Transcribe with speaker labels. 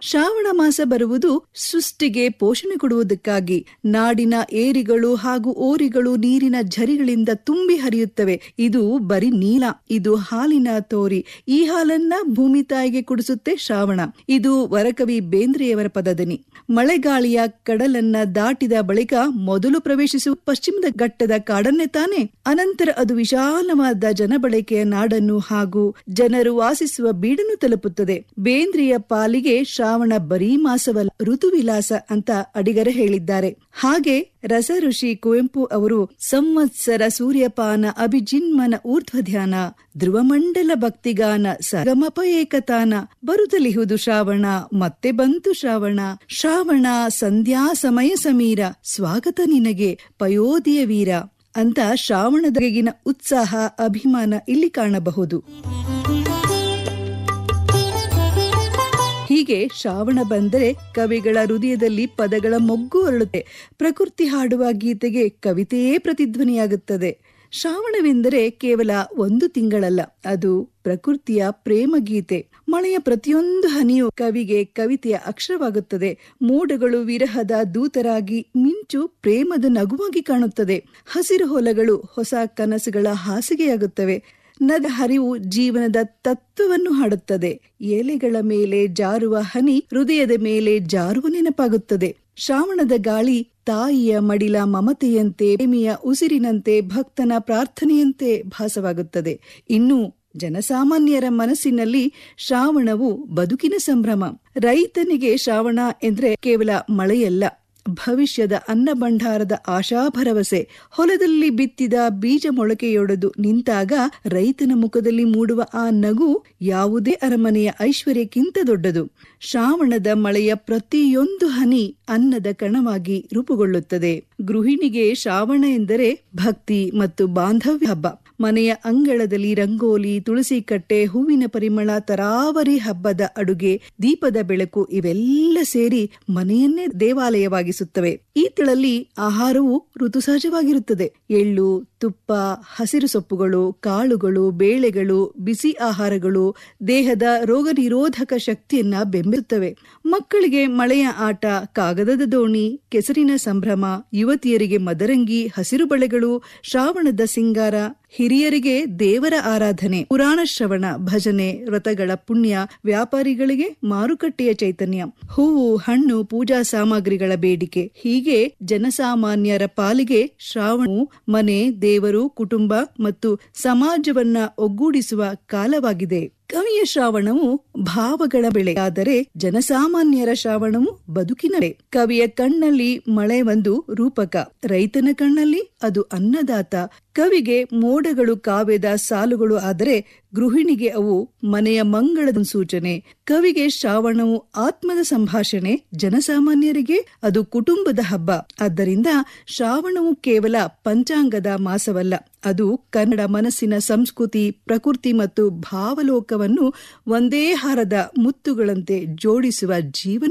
Speaker 1: ಶ್ರಾವಣ ಮಾಸ ಬರುವುದು ಸೃಷ್ಟಿಗೆ ಪೋಷಣೆ ಕೊಡುವುದಕ್ಕಾಗಿ ನಾಡಿನ ಏರಿಗಳು ಹಾಗೂ ಓರಿಗಳು ನೀರಿನ ಝರಿಗಳಿಂದ ತುಂಬಿ ಹರಿಯುತ್ತವೆ ಇದು ಬರೀ ನೀಲ ಇದು ಹಾಲಿನ ತೋರಿ ಈ ಹಾಲನ್ನ ಭೂಮಿ ತಾಯಿಗೆ ಕುಡಿಸುತ್ತೆ ಶ್ರಾವಣ ಇದು ವರಕವಿ ಬೇಂದ್ರೆಯವರ ಪದದನಿ ಮಳೆಗಾಳಿಯ ಕಡಲನ್ನ ದಾಟಿದ ಬಳಿಕ ಮೊದಲು ಪ್ರವೇಶಿಸುವ ಪಶ್ಚಿಮದ ಘಟ್ಟದ ಕಾಡನ್ನೇ ತಾನೆ ಅನಂತರ ಅದು ವಿಶಾಲವಾದ ಜನಬಳಕೆಯ ನಾಡನ್ನು ಹಾಗೂ ಜನರು ವಾಸಿಸುವ ಬೀಡನ್ನು ತಲುಪುತ್ತದೆ ಬೇಂದ್ರಿಯ ಪಾಲಿಗೆ ಶ್ರಾವಣ ಬರೀ ಮಾಸವಲ್ಲ ಋತುವಿಲಾಸ ಅಂತ ಅಡಿಗರ ಹೇಳಿದ್ದಾರೆ ಹಾಗೆ ರಸ ಋಷಿ ಕುವೆಂಪು ಅವರು ಸಂವತ್ಸರ ಸೂರ್ಯಪಾನ ಅಭಿಜಿನ್ಮನ ಊರ್ಧ್ವ ಧ್ಯಾನ ಧ್ರುವಮಂಡಲ ಭಕ್ತಿಗಾನ ಸಗಮಪ ಏಕತಾನ ಬರುತ್ತಲಿಹುದು ಶ್ರಾವಣ ಮತ್ತೆ ಬಂತು ಶ್ರಾವಣ ಶ್ರಾವಣ ಸಂಧ್ಯಾ ಸಮಯ ಸಮೀರ ಸ್ವಾಗತ ನಿನಗೆ ಪಯೋಧಿಯ ವೀರ ಅಂತ ಶ್ರಾವಣದಗಿನ ಉತ್ಸಾಹ ಅಭಿಮಾನ ಇಲ್ಲಿ ಕಾಣಬಹುದು ಹೀಗೆ ಶ್ರಾವಣ ಬಂದರೆ ಕವಿಗಳ ಹೃದಯದಲ್ಲಿ ಪದಗಳ ಮೊಗ್ಗು ಅರಳುತ್ತೆ ಪ್ರಕೃತಿ ಹಾಡುವ ಗೀತೆಗೆ ಕವಿತೆಯೇ ಪ್ರತಿಧ್ವನಿಯಾಗುತ್ತದೆ ಶ್ರಾವಣವೆಂದರೆ ಕೇವಲ ಒಂದು ತಿಂಗಳಲ್ಲ ಅದು ಪ್ರಕೃತಿಯ ಪ್ರೇಮ ಗೀತೆ ಮಳೆಯ ಪ್ರತಿಯೊಂದು ಹನಿಯು ಕವಿಗೆ ಕವಿತೆಯ ಅಕ್ಷರವಾಗುತ್ತದೆ ಮೋಡಗಳು ವಿರಹದ ದೂತರಾಗಿ ಮಿಂಚು ಪ್ರೇಮದ ನಗುವಾಗಿ ಕಾಣುತ್ತದೆ ಹಸಿರು ಹೊಲಗಳು ಹೊಸ ಕನಸುಗಳ ಹಾಸಿಗೆಯಾಗುತ್ತವೆ ನದ ಹರಿವು ಜೀವನದ ತತ್ವವನ್ನು ಹಾಡುತ್ತದೆ ಎಲೆಗಳ ಮೇಲೆ ಜಾರುವ ಹನಿ ಹೃದಯದ ಮೇಲೆ ಜಾರುವ ನೆನಪಾಗುತ್ತದೆ ಶ್ರಾವಣದ ಗಾಳಿ ತಾಯಿಯ ಮಡಿಲ ಮಮತೆಯಂತೆ ಪ್ರೇಮಿಯ ಉಸಿರಿನಂತೆ ಭಕ್ತನ ಪ್ರಾರ್ಥನೆಯಂತೆ ಭಾಸವಾಗುತ್ತದೆ ಇನ್ನು ಜನಸಾಮಾನ್ಯರ ಮನಸ್ಸಿನಲ್ಲಿ ಶ್ರಾವಣವು ಬದುಕಿನ ಸಂಭ್ರಮ ರೈತನಿಗೆ ಶ್ರಾವಣ ಎಂದ್ರೆ ಕೇವಲ ಮಳೆಯಲ್ಲ ಭವಿಷ್ಯದ ಅನ್ನ ಭಂಡಾರದ ಆಶಾ ಭರವಸೆ ಹೊಲದಲ್ಲಿ ಬಿತ್ತಿದ ಬೀಜ ಮೊಳಕೆಯೊಡೆದು ನಿಂತಾಗ ರೈತನ ಮುಖದಲ್ಲಿ ಮೂಡುವ ಆ ನಗು ಯಾವುದೇ ಅರಮನೆಯ ಐಶ್ವರ್ಯಕ್ಕಿಂತ ದೊಡ್ಡದು ಶ್ರಾವಣದ ಮಳೆಯ ಪ್ರತಿಯೊಂದು ಹನಿ ಅನ್ನದ ಕಣವಾಗಿ ರೂಪುಗೊಳ್ಳುತ್ತದೆ ಗೃಹಿಣಿಗೆ ಶ್ರಾವಣ ಎಂದರೆ ಭಕ್ತಿ ಮತ್ತು ಬಾಂಧವ್ಯ ಹಬ್ಬ ಮನೆಯ ಅಂಗಳದಲ್ಲಿ ರಂಗೋಲಿ ತುಳಸಿ ಕಟ್ಟೆ ಹೂವಿನ ಪರಿಮಳ ತರಾವರಿ ಹಬ್ಬದ ಅಡುಗೆ ದೀಪದ ಬೆಳಕು ಇವೆಲ್ಲ ಸೇರಿ ಮನೆಯನ್ನೇ ದೇವಾಲಯವಾಗಿಸುತ್ತವೆ ಈ ತಿಳಲ್ಲಿ ಆಹಾರವು ಋತು ಸಹಜವಾಗಿರುತ್ತದೆ ಎಳ್ಳು ತುಪ್ಪ ಹಸಿರು ಸೊಪ್ಪುಗಳು ಕಾಳುಗಳು ಬೇಳೆಗಳು ಬಿಸಿ ಆಹಾರಗಳು ದೇಹದ ರೋಗ ನಿರೋಧಕ ಶಕ್ತಿಯನ್ನ ಬೆಂಬಲುತ್ತವೆ ಮಕ್ಕಳಿಗೆ ಮಳೆಯ ಆಟ ಕಾಗದದ ದೋಣಿ ಕೆಸರಿನ ಸಂಭ್ರಮ ಯುವತಿಯರಿಗೆ ಮದರಂಗಿ ಹಸಿರು ಬಳೆಗಳು ಶ್ರಾವಣದ ಸಿಂಗಾರ ಹಿರಿಯರಿಗೆ ದೇವರ ಆರಾಧನೆ ಪುರಾಣ ಶ್ರವಣ ಭಜನೆ ವ್ರತಗಳ ಪುಣ್ಯ ವ್ಯಾಪಾರಿಗಳಿಗೆ ಮಾರುಕಟ್ಟೆಯ ಚೈತನ್ಯ ಹೂವು ಹಣ್ಣು ಪೂಜಾ ಸಾಮಗ್ರಿಗಳ ಬೇಡಿಕೆ ಹೀಗೆ ಜನಸಾಮಾನ್ಯರ ಪಾಲಿಗೆ ಶ್ರಾವಣವು ಮನೆ ದೇವರು ಕುಟುಂಬ ಮತ್ತು ಸಮಾಜವನ್ನ ಒಗ್ಗೂಡಿಸುವ ಕಾಲವಾಗಿದೆ ಕವಿಯ ಶ್ರಾವಣವು ಭಾವಗಳ ಬೆಳೆ ಆದರೆ ಜನಸಾಮಾನ್ಯರ ಶ್ರಾವಣವು ಬದುಕಿನ ಬೆಳೆ ಕವಿಯ ಕಣ್ಣಲ್ಲಿ ಮಳೆ ಒಂದು ರೂಪಕ ರೈತನ ಕಣ್ಣಲ್ಲಿ ಅದು ಅನ್ನದಾತ ಕವಿಗೆ ಮೋಡಗಳು ಕಾವ್ಯದ ಸಾಲುಗಳು ಆದರೆ ಗೃಹಿಣಿಗೆ ಅವು ಮನೆಯ ಮಂಗಳದ ಸೂಚನೆ ಕವಿಗೆ ಶ್ರಾವಣವು ಆತ್ಮದ ಸಂಭಾಷಣೆ ಜನಸಾಮಾನ್ಯರಿಗೆ ಅದು ಕುಟುಂಬದ ಹಬ್ಬ ಆದ್ದರಿಂದ ಶ್ರಾವಣವು ಕೇವಲ ಪಂಚಾಂಗದ ಮಾಸವಲ್ಲ ಅದು ಕನ್ನಡ ಮನಸ್ಸಿನ ಸಂಸ್ಕೃತಿ ಪ್ರಕೃತಿ ಮತ್ತು ಭಾವಲೋಕವನ್ನು ಒಂದೇ ಹಾರದ ಮುತ್ತುಗಳಂತೆ ಜೋಡಿಸುವ ಜೀವನ